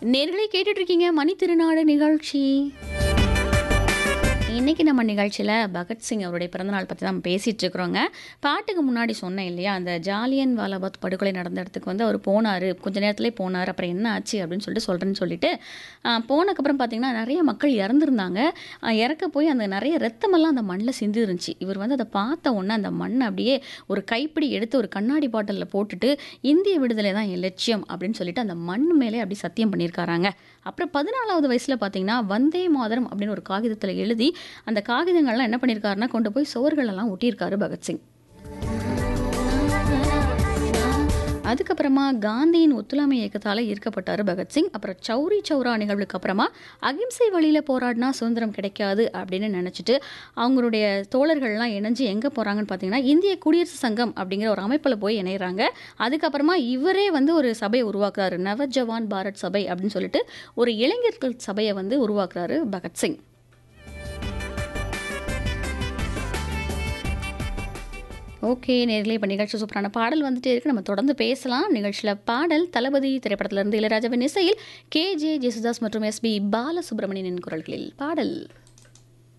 நேர்களே கேட்டுட்டு இருக்கீங்க மணி திருநாடு நிகழ்ச்சி இன்னைக்கு நம்ம நிகழ்ச்சியில் பகத்சிங் அவருடைய பிறந்தநாள் பற்றி தான் பேசிகிட்டு இருக்கிறோங்க பாட்டுக்கு முன்னாடி சொன்னேன் இல்லையா அந்த ஜாலியன் வாலாபாத் படுகொலை நடந்த இடத்துக்கு வந்து அவர் போனார் கொஞ்ச நேரத்துலேயே போனார் அப்புறம் என்ன ஆச்சு அப்படின்னு சொல்லிட்டு சொல்கிறேன்னு சொல்லிட்டு ஆ, போனதுக்கப்புறம் பார்த்தீங்கன்னா நிறைய மக்கள் இறந்துருந்தாங்க ஆ, இறக்க போய் அந்த நிறைய ரத்தமெல்லாம் அந்த மண்ணில் சிந்தி இருந்துச்சு இவர் வந்து அதை பார்த்த உடனே அந்த மண்ணை அப்படியே ஒரு கைப்பிடி எடுத்து ஒரு கண்ணாடி பாட்டிலில் போட்டுட்டு இந்திய விடுதலை தான் என் லட்சியம் அப்படின்னு சொல்லிட்டு அந்த மண் மேலே அப்படி சத்தியம் பண்ணியிருக்காராங்க அப்புறம் பதினாலாவது வயசில் பார்த்தீங்கன்னா வந்தே மாதரம் அப்படின்னு ஒரு காகிதத்தில் எழுதி அந்த காகிதங்கள்லாம் என்ன பண்ணியிருக்காருன்னா கொண்டு போய் சுவர்களெல்லாம் ஒட்டியிருக்காரு பகத்சிங் அதுக்கப்புறமா காந்தியின் ஒத்துழைமை இயக்கத்தால் ஈர்க்கப்பட்டார் பகத்சிங் அப்புறம் சௌரி சௌரா நிகழ்வுக்கு அப்புறமா அகிம்சை வழியில் போராடினா சுதந்திரம் கிடைக்காது அப்படின்னு நினச்சிட்டு அவங்களுடைய தோழர்கள்லாம் இணைஞ்சு எங்கே போகிறாங்கன்னு பார்த்தீங்கன்னா இந்திய குடியரசு சங்கம் அப்படிங்கிற ஒரு அமைப்பில் போய் இணையிறாங்க அதுக்கப்புறமா இவரே வந்து ஒரு சபையை உருவாக்குறாரு நவஜவான் பாரத் சபை அப்படின்னு சொல்லிட்டு ஒரு இளைஞர்கள் சபையை வந்து உருவாக்குறாரு பகத்சிங் ஓகே நேர்களே இப்போ நிகழ்ச்சி சூப்பரான பாடல் வந்துட்டே இருக்கு நம்ம தொடர்ந்து பேசலாம் நிகழ்ச்சியில் பாடல் தளபதி திரைப்படத்திலிருந்து இளையராஜாவின் இசையில் கே ஜே ஜேசுதாஸ் மற்றும் எஸ்பி பாலசுப்ரமணியனின் குரல்களில் பாடல்